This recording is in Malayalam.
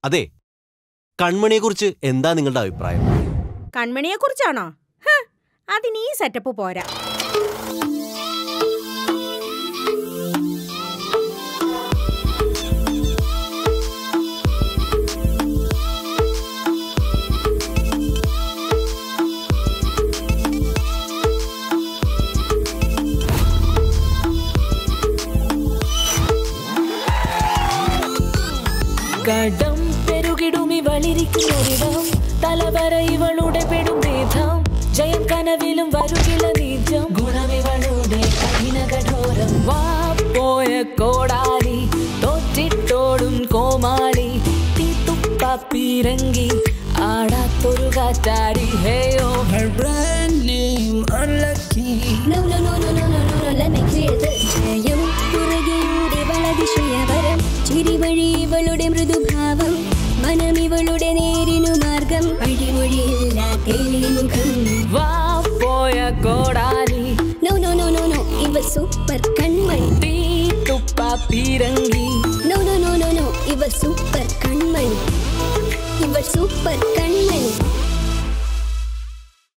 അതെ കൺമണിയെക്കുറിച്ച് എന്താ നിങ്ങളുടെ അഭിപ്രായം കൺമണിയെ കുറിച്ചാണോ അതിന് ഈ സെറ്റപ്പ് പോരാ കടം പെരുകിടും ഇവളിരിക്കുന്നൊരിടം തലവര ഇവളുടെ പെടും ഭേദം ജയം കനവിലും വരുകില നീജം ഗുണമിവളുടെ കഠിന കഠോരം വാ പോയ കോടാലി തോറ്റിട്ടോടും കോമാളി തീത്തുപ്പാപ്പിരങ്കി ആടാത്തൊരു കാറ്റാടി ഹേയോ her brand name unlucky No, no, no, no, no, no, no, no, let me clear this. ജയം പുറകിലൂടെ വളതിശയവരം ചിരിവഴി ഇവളുടെ മൃദുഭാവം മനം ഇവളുടെ നേരിനു മാർഗം പഴിമൊഴിയില്ല തെളിമുഖം വാ പോയ കോടാലി No, no, no, no, no, ഇവ സൂപ്പർ കൺമണി തീത്തുപ്പാപ്പിരങ്കി No, no, no, no, no, ഇവ സൂപ്പർ കൺമണി ഇവ സൂപ്പർ കൺമണി